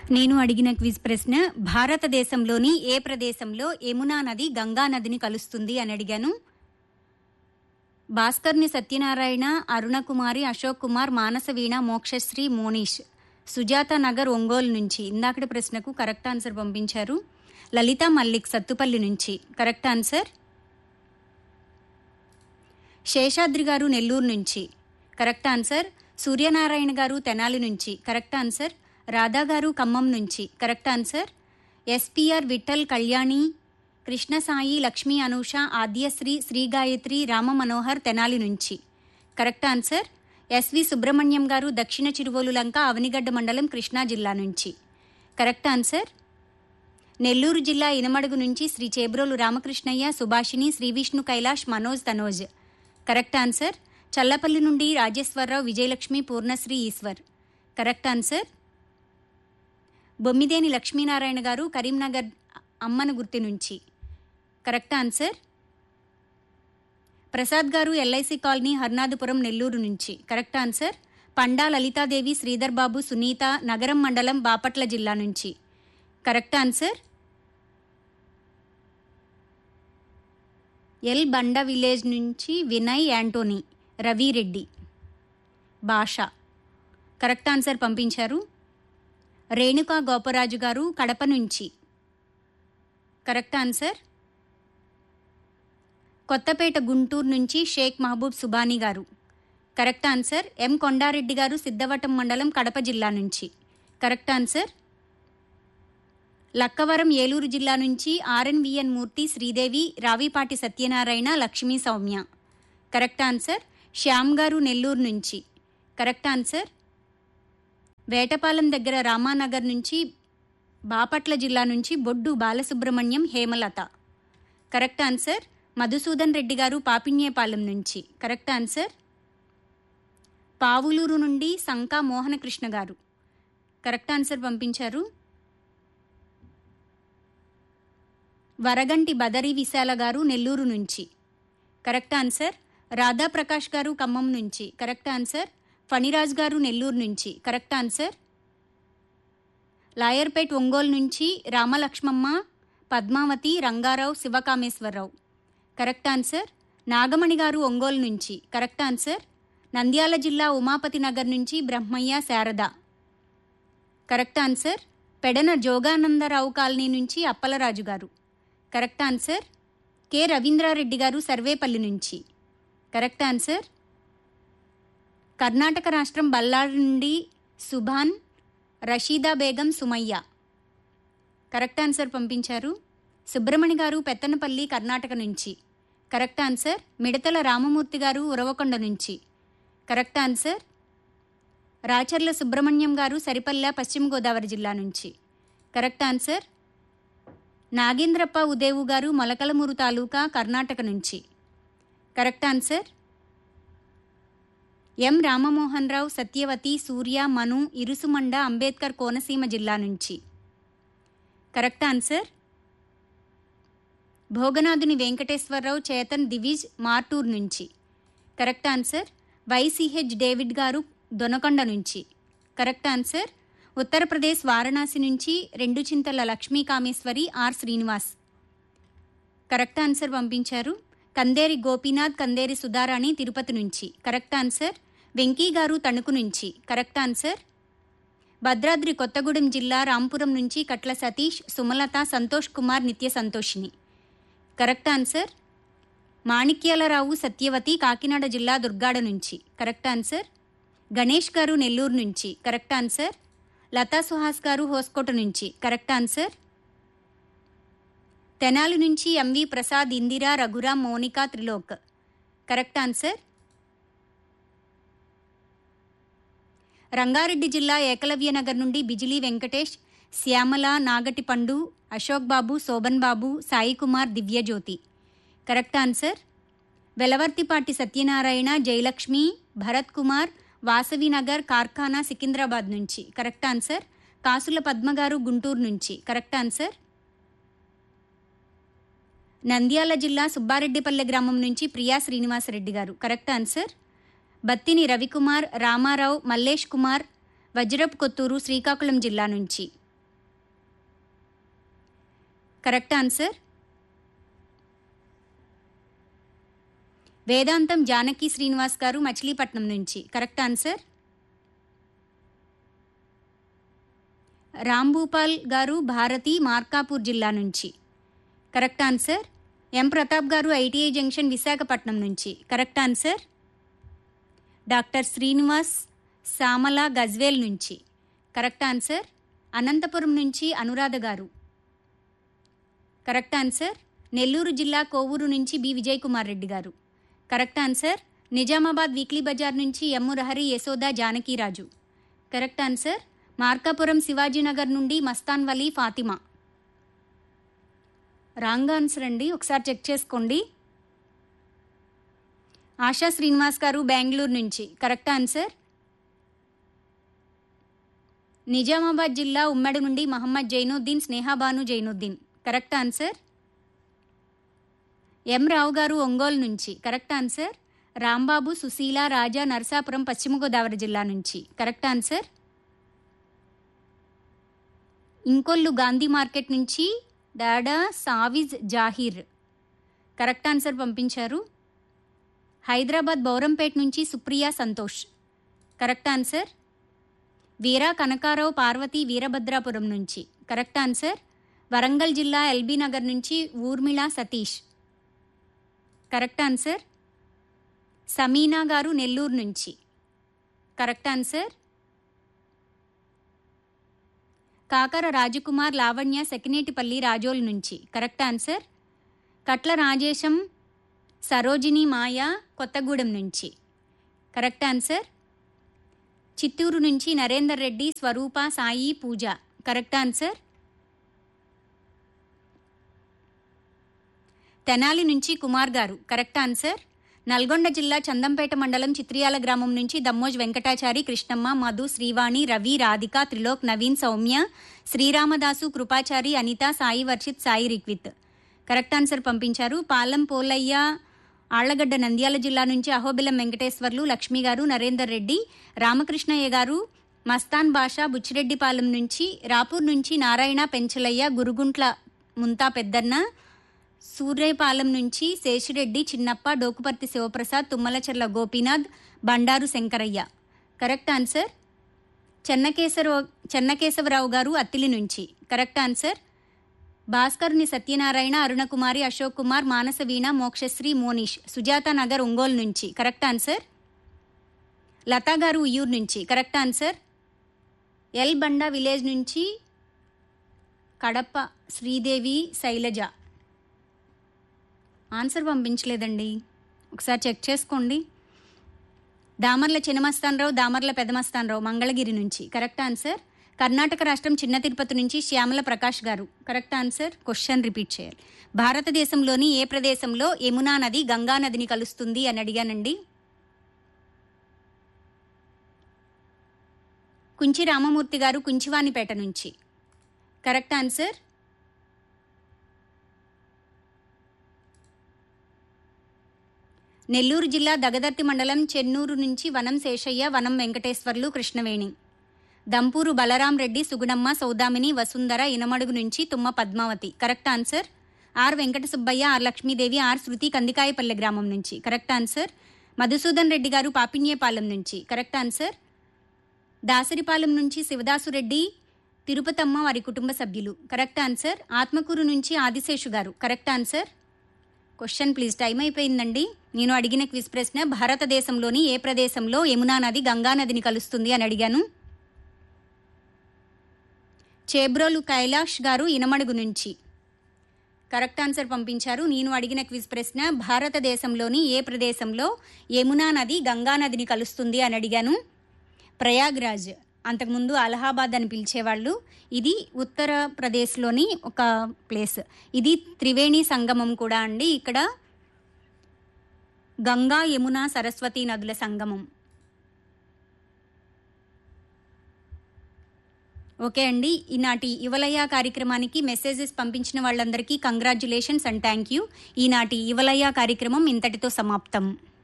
నేను అడిగిన క్విజ్ ప్రశ్న భారతదేశంలోని ఏ ప్రదేశంలో యమునా నది గంగా నదిని కలుస్తుంది అని అడిగాను భాస్కర్ని సత్యనారాయణ అరుణకుమారి అశోక్ కుమార్ మానసవీణ మోక్షశ్రీ మోనీష్ సుజాత నగర్ ఒంగోలు నుంచి ఇందాకటి ప్రశ్నకు కరెక్ట్ ఆన్సర్ పంపించారు లలిత మల్లిక్ సత్తుపల్లి నుంచి కరెక్ట్ ఆన్సర్ శేషాద్రి గారు నెల్లూరు నుంచి కరెక్ట్ ఆన్సర్ సూర్యనారాయణ గారు తెనాలి నుంచి కరెక్ట్ ఆన్సర్ రాధా గారు ఖమ్మం నుంచి correct answer SPR Vittal Kalyani Krishnasai Lakshmi Anusha Adyasri Sri Gayatri Rama Manohar Tenali నుంచి కరెక్ట్ ఆన్సర్ ఎస్వి సుబ్రహ్మణ్యం గారు దక్షిణ చిరువోలు లంక అవనిగడ్డ మండలం కృష్ణా జిల్లా నుంచి కరెక్ట్ ఆన్సర్ నెల్లూరు జిల్లా ఇనమడుగు నుంచి శ్రీ చేబ్రోలు రామకృష్ణయ్య సుభాషిణి శ్రీ విష్ణు కైలాష్ మనోజ్ తనోజ్ కరెక్ట్ ఆన్సర్ చల్లపల్లి నుండి రాజేశ్వరరావు విజయలక్ష్మి పూర్ణశ్రీ ఈశ్వర్ కరెక్ట్ ఆన్సర్ బొమ్మిదేని లక్ష్మీనారాయణ గారు కరీంనగర్ అమ్మన గుర్తి నుంచి కరెక్ట్ ఆన్సర్ ప్రసాద్ గారు ఎల్ఐసి కాలనీ హర్నాథపురం నెల్లూరు నుంచి కరెక్ట్ ఆన్సర్ పండా లలితాదేవి శ్రీధర్ బాబు సునీత నగరం మండలం బాపట్ల జిల్లా నుంచి correct answer L Banda village నుంచి వినయ్ యాంటోనీ రవిరెడ్డి భాష కరెక్ట్ ఆన్సర్ పంపించారు రేణుకా గోపరాజు గారు కడప నుంచి కరెక్ట్ ఆన్సర్ కొత్తపేట గుంటూరు నుంచి షేక్ మహబూబ్ సుబానీ గారు కరెక్ట్ ఆన్సర్ ఎం కొండారెడ్డి గారు సిద్ధవటం మండలం కడప జిల్లా నుంచి కరెక్ట్ ఆన్సర్ లక్కవరం ఏలూరు జిల్లా నుంచి RNVN Murthy Sridevi Ravipati Satyanarayana Lakshmi Soumya correct answer Shyam గారు నెల్లూరు నుంచి కరెక్ట్ ఆన్సర్ వేటపాలెం దగ్గర రామానగర్ నుంచి బాపట్ల జిల్లా నుంచి బొడ్డు బాలసుబ్రహ్మణ్యం హేమలత కరెక్ట్ ఆన్సర్ మధుసూదన్ రెడ్డి గారు పాపిన్యేపాలెం నుంచి కరెక్ట్ ఆన్సర్ పావులూరు నుండి సంకా మోహనకృష్ణ గారు కరెక్ట్ ఆన్సర్ పంపించారు వరగంటి బదరి విశాల గారు నెల్లూరు నుంచి కరెక్ట్ ఆన్సర్ రాధాప్రకాష్ గారు ఖమ్మం నుంచి కరెక్ట్ ఆన్సర్ ఫణిరాజ్ గారు నెల్లూరు నుంచి కరెక్ట్ ఆన్సర్ లాయర్పేట్ ఒంగోలు నుంచి రామలక్ష్మమ్మ పద్మావతి రంగారావు శివకామేశ్వరరావు కరెక్ట్ ఆన్సర్ నాగమణి గారు ఒంగోలు నుంచి కరెక్ట్ ఆన్సర్ నంద్యాల జిల్లా ఉమాపతి నగర్ నుంచి Brahmaiah Sarada correct answer Pedana Joganandarao colony నుంచి అప్పలరాజు గారు కరెక్ట్ ఆన్సర్ కె రవీంద్రారెడ్డి గారు సర్వేపల్లి నుంచి కరెక్ట్ ఆన్సర్ కర్ణాటక రాష్ట్రం బళ్ళారి నుండి సుభాన్ రషీదా బేగం సుమయ్య కరెక్ట్ ఆన్సర్ పంపించారు సుబ్రమణి గారు పెత్తనపల్లి కర్ణాటక నుంచి కరెక్ట్ ఆన్సర్ మిడతల రామమూర్తి గారు ఉరవకొండ నుంచి కరెక్ట్ ఆన్సర్ రాచర్ల సుబ్రహ్మణ్యం గారు సరిపల్లె పశ్చిమ గోదావరి జిల్లా నుంచి కరెక్ట్ ఆన్సర్ నాగేంద్రప్ప ఉదేవు గారు మొలకలమూరు తాలూకా కర్ణాటక నుంచి correct answer M Ramamohan Rao Satyavathi Surya Manu Irusumanda Ambedkar Konaseema జిల్లా నుంచి కరెక్ట్ ఆన్సర్ భోగనాథుని వెంకటేశ్వరరావు చేతన్ దివిజ్ మార్టూర్ నుంచి కరెక్ట్ ఆన్సర్ వైసిహెచ్ డేవిడ్ గారు దొనకొండ నుంచి కరెక్ట్ ఆన్సర్ ఉత్తరప్రదేశ్ వారణాసి నుంచి రెండు Chintala Lakshmi Kameswari R Srinivas correct answer పంపించారు కందేరి గోపీనాథ్ కందేరి సుధారాణి తిరుపతి నుంచి కరెక్ట్ ఆన్సర్ వెంకీ గారు తణుకు నుంచి కరెక్ట్ ఆన్సర్ భద్రాద్రి కొత్తగూడెం జిల్లా రాంపురం నుంచి కట్ల సతీష్ సుమలత సంతోష్ కుమార్ నిత్య సంతోషిని కరెక్ట్ ఆన్సర్ మాణిక్యాలరావు సత్యవతి కాకినాడ జిల్లా దుర్గాడ నుంచి కరెక్ట్ ఆన్సర్ గణేష్ గారు నెల్లూరు నుంచి కరెక్ట్ ఆన్సర్ లతా సుహాస్ గారు హోస్కోట నుంచి కరెక్ట్ ఆన్సర్ తెనాలి నుంచి M V Prasad Indira Raghuram Monika Trilok correct answer Rangareddy జిల్లా ఏకలవ్య నగర్ నుండి బిజిలీ వెంకటేష్ శ్యామల నాగటి పండు అశోక్ బాబు శోభన్ బాబు సాయి కుమార్ దివ్యజ్యోతి కరెక్ట్ ఆన్సర్ వెలవర్తిపాటి సత్యనారాయణ జయలక్ష్మి భరత్ కుమార్ వాసవి నగర్ కార్ఖానా సికింద్రాబాద్ నుంచి కరెక్ట్ ఆన్సర్ కాసుల పద్మగారు గుంటూరు నుంచి కరెక్ట్ ఆన్సర్ నంద్యాల జిల్లా సుబ్బారెడ్డిపల్లె గ్రామం నుంచి ప్రియా శ్రీనివాసరెడ్డి గారు కరెక్ట్ ఆన్సర్ బత్తిని రవికుమార్ రామారావు మల్లేష్ కుమార్ వజ్రపు కొత్తూరు శ్రీకాకుళం జిల్లా నుంచి కరెక్ట్ ఆన్సర్ వేదాంతం జానకి శ్రీనివాస్ గారు మచిలీపట్నం నుంచి కరెక్ట్ ఆన్సర్ రాంభూపాల్ గారు భారతి మార్కాపూర్ జిల్లా నుంచి కరెక్ట్ ఆన్సర్ ఎం ప్రతాప్ గారు ఐటీఐ జంక్షన్ విశాఖపట్నం నుంచి correct answer doctor Srinivas Samala Gajwel నుంచి కరెక్ట్ ఆన్సర్ అనంతపురం నుంచి అనురాధ గారు కరెక్ట్ ఆన్సర్ నెల్లూరు జిల్లా కోవూరు నుంచి బి విజయ్ కుమార్ రెడ్డి గారు correct answer Nizamabad weekly bazaar నుంచి M Murahari Yashoda Janakiraju correct answer Markapuram Shivajinagar నుండి మస్తాన్ వలీ ఫాతిమా రాంగ్ ఆన్సర్ అండి ఒకసారి చెక్ చేసుకోండి ఆశా శ్రీనివాస్ గారు బెంగళూరు నుంచి కరెక్ట్ ఆన్సర్ నిజామాబాద్ జిల్లా ఉమ్మడి నుండి Mohammed Zainuddin Snehabanu Zainuddin correct answer M Rao గారు ఒంగోలు నుంచి కరెక్ట్ ఆన్సర్ రాంబాబు సుశీల రాజా నరసాపురం పశ్చిమ గోదావరి జిల్లా నుంచి correct answer Inkollu Gandhi market నుంచి డాడా సావిజ్ జాహీర్ కరెక్ట్ ఆన్సర్ పంపించారు హైదరాబాద్ బౌరంపేట్ నుంచి సుప్రియా సంతోష్ కరెక్ట్ ఆన్సర్ వీరా కనకారావు పార్వతి వీరభద్రాపురం నుంచి కరెక్ట్ ఆన్సర్ వరంగల్ జిల్లా ఎల్బీ నగర్ నుంచి ఊర్మిళ సతీష్ కరెక్ట్ ఆన్సర్ సమీనా గారు నెల్లూరు నుంచి కరెక్ట్ ఆన్సర్ కాకర రాజకుమార్ లావణ్య సెకినేటిపల్లి రాజోల్ నుంచి కరెక్ట్ ఆన్సర్ కట్ల రాజేశం సరోజిని మాయ కొత్తగూడెం నుంచి కరెక్ట్ ఆన్సర్ చిత్తూరు నుంచి నరేందర్ రెడ్డి స్వరూప సాయి పూజ కరెక్ట్ ఆన్సర్ తెనాలి నుంచి కుమార్ గారు కరెక్ట్ ఆన్సర్ నల్గొండ జిల్లా చందంపేట మండలం చిత్రియాల గ్రామం నుంచి దమ్మోజ్ వెంకటాచారి కృష్ణమ్మ మధు శ్రీవాణి రవి రాధిక త్రిలోక్ నవీన్ సౌమ్య శ్రీరామదాసు కృపాచారి అనిత సాయి వర్షిత్ సాయి రిక్విత్ కరెక్ట్ ఆన్సర్ పంపించారు పాలం పోలయ్య ఆళ్లగడ్డ నంద్యాల జిల్లా నుంచి అహోబిలం వెంకటేశ్వర్లు లక్ష్మి గారు నరేందర్ రెడ్డి రామకృష్ణయ్య గారు మస్తాన్ బాషా బుచ్చిరెడ్డిపాలెం నుంచి రాపూర్ నుంచి నారాయణ పెంచలయ్య గురుగుంట్ల ముంతా పెద్దన్న సూర్యపాలెం నుంచి శేషిరెడ్డి చిన్నప్ప డోకుపర్తి శివప్రసాద్ తుమ్మలచెర్ల గోపీనాథ్ బండారు శంకరయ్య కరెక్ట్ ఆన్సర్ చెన్నకేశవ చెన్నకేశవరావు గారు అత్తిలి నుంచి కరెక్ట్ ఆన్సర్ భాస్కరుని సత్యనారాయణ అరుణకుమారి అశోక్ కుమార్ మానసవీణ మోక్షశ్రీ మోనీష్ సుజాత నగర్ ఒంగోలు నుంచి కరెక్ట్ ఆన్సర్ లతా గారు ఉయ్యూరు నుంచి correct answer L Banda village నుంచి కడప శ్రీదేవి శైలజ ఆన్సర్ పంపించలేదండి ఒకసారి చెక్ చేసుకోండి దామర్ల చిన్నమస్తానరావు దామర్ల పెదమస్తానరావు మంగళగిరి నుంచి కరెక్ట్ ఆన్సర్ కర్ణాటక రాష్ట్రం చిన్న తిరుపతి నుంచి శ్యామల ప్రకాష్ గారు కరెక్ట్ ఆన్సర్ క్వశ్చన్ రిపీట్ చేయాలి భారతదేశంలోని ఏ ప్రదేశంలో యమునా నది గంగా నదిని కలుస్తుంది అని అడిగానండి కుంచి రామమూర్తి గారు కుంచివానిపేట నుంచి కరెక్ట్ ఆన్సర్ నెల్లూరు జిల్లా దగదర్తి మండలం చెన్నూరు నుంచి వనం శేషయ్య వనం వెంకటేశ్వర్లు కృష్ణవేణి దంపూరు బలరాం రెడ్డి సుగుణమ్మ సౌదామిని వసుంధర ఇనమడుగు నుంచి Tumma Padmavathi correct answer R Venkata Subbaiah R Lakshmidevi R Shruti Kandikayapalle గ్రామం నుంచి కరెక్ట్ ఆన్సర్ మధుసూదన్ రెడ్డి గారు పాపిన్యేపాలెం నుంచి కరెక్ట్ ఆన్సర్ దాసరిపాలెం నుంచి శివదాసు రెడ్డి తిరుపతమ్మ వారి కుటుంబ సభ్యులు కరెక్ట్ ఆన్సర్ ఆత్మకూరు నుంచి ఆదిశేషు గారు correct answer question please time అయిపోయిందండి నేను అడిగిన క్విజ్ ప్రశ్న భారతదేశంలోని ఏ ప్రదేశంలో యమునా నది గంగా నదిని కలుస్తుంది అని అడిగాను చేబ్రోలు కైలాష్ గారు ఇనమడుగు నుంచి కరెక్ట్ ఆన్సర్ పంపించారు నేను అడిగిన క్విజ్ ప్రశ్న భారతదేశంలోని ఏ ప్రదేశంలో యమునా నది గంగా నదిని కలుస్తుంది అని అడిగాను ప్రయాగ్రాజ్ అంతకుముందు అలహాబాద్ అని పిలిచేవాళ్ళు ఇది ఉత్తరప్రదేశ్లోని ఒక ప్లేస్ ఇది త్రివేణి సంగమం కూడా అండి ఇక్కడ గంగా యమున సరస్వతి నదుల సంగమం ఓకే అండి ఈనాటి యువలయ కార్యక్రమానికి మెసేజెస్ పంపించిన వాళ్ళందరికీ కంగ్రాచ్యులేషన్స్ అండ్ థ్యాంక్ యూ ఈనాటి యువలయ కార్యక్రమం ఇంతటితో సమాప్తం